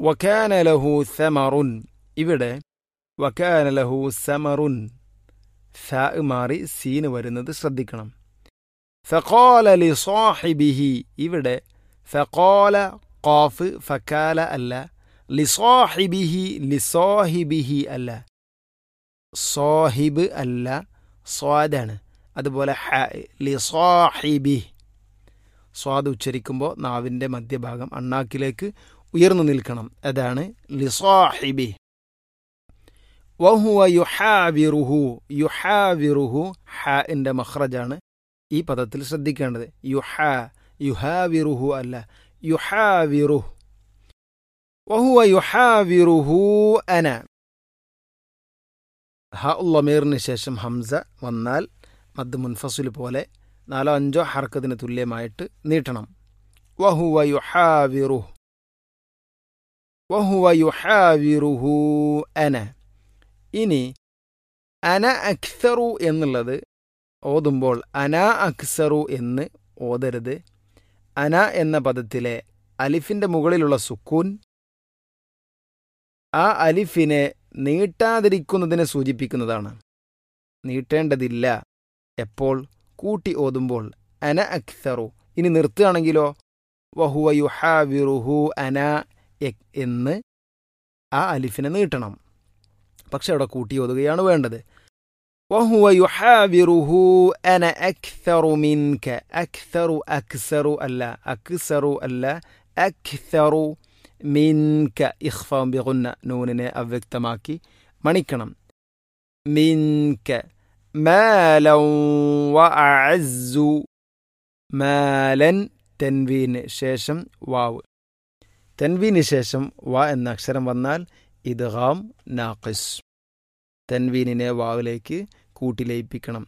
വക്കാന ലഹു സമറുൻ ഇവിടെ വക്കാന ലഹു സമറുൻ ഫ മാറി സീന് വരുന്നത് ശ്രദ്ധിക്കണം ഫഖാല ലി സാഹിബിഹി ഇവിടെ ഫഖാല ഖാഫ് ഫക്കാല അല്ല ലിസാഹിബിഹി ലിസാഹിബിഹി അല്ല സാഹിബ് അല്ല സ്വാദാണ് അതുപോലെ ഹ ലിസാഹിബി സ്വാദ് ഉച്ചരിക്കുമ്പോൾ നാവിൻ്റെ മധ്യഭാഗം അണ്ണാക്കിലേക്ക് ഉയർന്നു നിൽക്കണം അതാണ് ലിസാഹിബി വഹുവ യുഹാവിറുഹു യുഹാവിറുഹു ഹാഇൻ്റെ മഹ്റജാണ് ഈ പദത്തിൽ ശ്രദ്ധിക്കേണ്ടത് യുഹാ യുഹാവിറുഹു അല്ല യുഹാവിറുഹു വഹുവ യുഹാവിറുഹു അന ഹ ഉള്ളമീറിന് ശേഷം ഹംസ വന്നാൽ മദ് മുൻഫസുൽ പോലെ നാലോ അഞ്ചോ ഹർക്കത്തിന് തുല്യമായിട്ട് നീട്ടണം വഹുവ യുഹാവിറുഹു വഹുവ യുഹാവിറുഹു അന ഇനി അന അക്സറു എന്നുള്ളത് ഓതുമ്പോൾ അന അക്സറു എന്ന് ഓതരുത് അന എന്ന പദത്തിലെ അലിഫിൻ്റെ മുകളിലുള്ള സുക്കൂൻ ആ അലിഫിനെ നീട്ടാതിരിക്കുന്നതിനെ സൂചിപ്പിക്കുന്നതാണ് നീട്ടേണ്ടതില്ല എപ്പോൾ കൂട്ടി ഓതുമ്പോൾ അന അക്സറു ഇനി നിർത്തുകയാണെങ്കിലോ വഹുവ യുഹാവിറുഹു അന എന്ന് ആ അലിഫിനെ നീട്ടണം പക്ഷെ അവിടെ കൂട്ടി ഓതുകയാണ് വേണ്ടത് വഹുവ യുഹാവിറുഹു അന അക്സറു മിൻക അക്സറു അക്സറു അല്ല അക്സറു അല്ല അക്സറു മിൻക ഇഖ്ഫാം ബിഗുന്ന നൂനിനെ അവ്യക്തമാക്കി മണിക്കണം മിൻക മാലൻ വഅഅസ്സു മാലൻ തെൻവീന് ശേഷം വാവ് തെൻവീന് ശേഷം വ എന്ന അക്ഷരം വന്നാൽ ഇദ്ഗാം നാഖിസ് തെൻവീനിനെ വാവിലേക്ക് കൂട്ടിലയിപ്പിക്കണം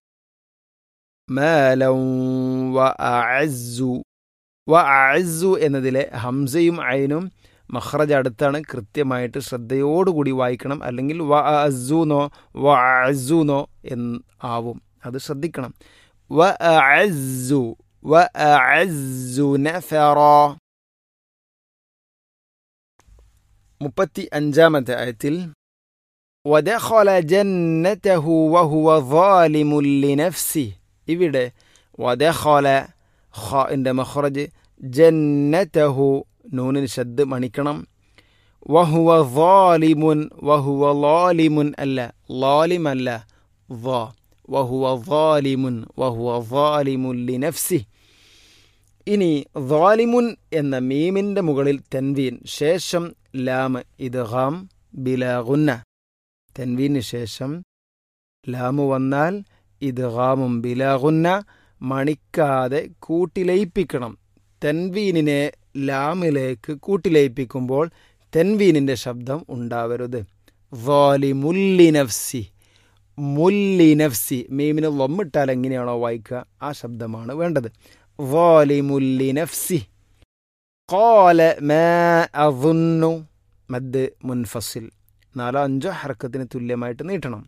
മാലൻ വഅഅസ്സു വഅഅസ്സു എന്നതിലെ ഹംസയും ഐനും മഹ്റജ് അടുത്താണ് കൃത്യമായിട്ട് ശ്രദ്ധയോടുകൂടി വായിക്കണം അല്ലെങ്കിൽ വ അസുനോ വ അസുനോ എന്ന് ആവും അത് ശ്രദ്ധിക്കണം വ അസു വ അസു നഫറ മുപ്പത്തി അഞ്ചാമത്തെ ആയത്തിൽ ودخل جنته وهو ظالم لنفسه ഇവിടെ വദഖല ഖാഇൻ്റെ മഖ്റജ് ജന്നതഹു നൂനിന് ശബ്ദ് മണിക്കണം വഹുവ ظالമുൻ വഹുവ ലാലിമുൻ അല്ല ലാലിം അല്ല വ വഹുവ ظالമുൻ വഹുവ ظالമുൻ ലിനഫ്സി ഇനി ظالമുൻ എന്ന മീമിൻ്റെ മുകളിൽ തെൻവീൻ ശേഷം ലാം ഇദ്ഗാം ബിലാഗുന്ന തെൻവീന് ശേഷം ലാമു വന്നാൽ ഇദ്ഗാമും ബിലാഗുന്ന മണിക്കാതെ കൂട്ടിലയിപ്പിക്കണം തെൻവീനിനെ ലാമിലേക്ക് കൂട്ടിലയിപ്പിക്കുമ്പോൾ തെൻവീനിൻ്റെ ശബ്ദം ഉണ്ടാവരുത് വാലിമുല്ലി നഫ്സി മുല്ലി നഫ്സി മീമിന് ലൊമ്മിട്ടാൽ എങ്ങനെയാണോ വായിക്കുക ആ ശബ്ദമാണ് വേണ്ടത് വാലിമുല്ലി നഫ്സി قال ما أظن മദ് മുൻഫസിൽ നാലോ അഞ്ചോ ഹർക്കത്തിന് തുല്യമായിട്ട് നീട്ടണം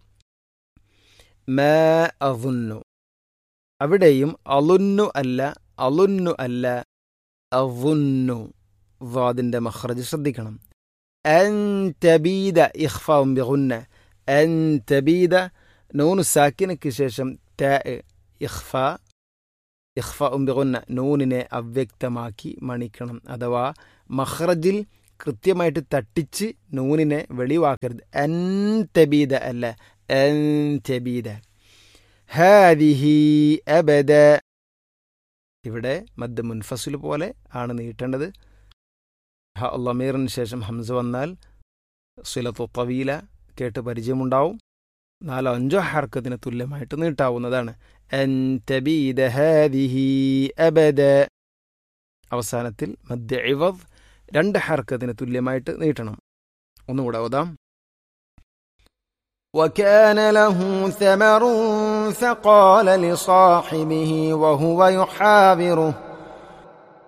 മാ അവുന്നു അവിടെയും അലുന്നു അല്ല അലുന്നു അല്ല അവുന്നു വാദിൻ്റെ മഹ്റജ് ശ്രദ്ധിക്കണം അൻ തബീദ ഇഖ്ഫാവും ബിഗുന്ന അൻ തബീദ നൂന് സാക്കിനയ്ക്ക് ശേഷം ത ഇഖ്ഫ ഇഖ്ഫാവും ബിഗുന്ന നൂനിനെ അവ്യക്തമാക്കി മണിക്കണം അഥവാ മഹ്റജിൽ കൃത്യമായിട്ട് തട്ടിച്ച് നൂനിനെ വെളിവാക്കരുത് അൻ തബീദ അല്ല അൻ തബീദ ഹാദിഹി അബദ ഇവിടെ മദ് മുൻഫസുൽ പോലെ ആണ് നീട്ടേണ്ടത് ഹ അള്ളമീറിന് ശേഷം ഹംസ വന്നാൽ സുലത്തു തവീല കേട്ട് പരിചയമുണ്ടാവും നാലോ അഞ്ചോ ഹർക്കത്തിന് തുല്യമായിട്ട് നീട്ടാവുന്നതാണ് അൻ തബീദ ഹാദിഹി അബദ അവസാനത്തിൽ മദ്യ ഇവദ് രണ്ട് ഹർക്കത്തിന് തുല്യമായിട്ട് നീട്ടണം ഒന്നുകൂടെ ഓതാം وكان له ثمر فقال لصاحبه وهو يحاوره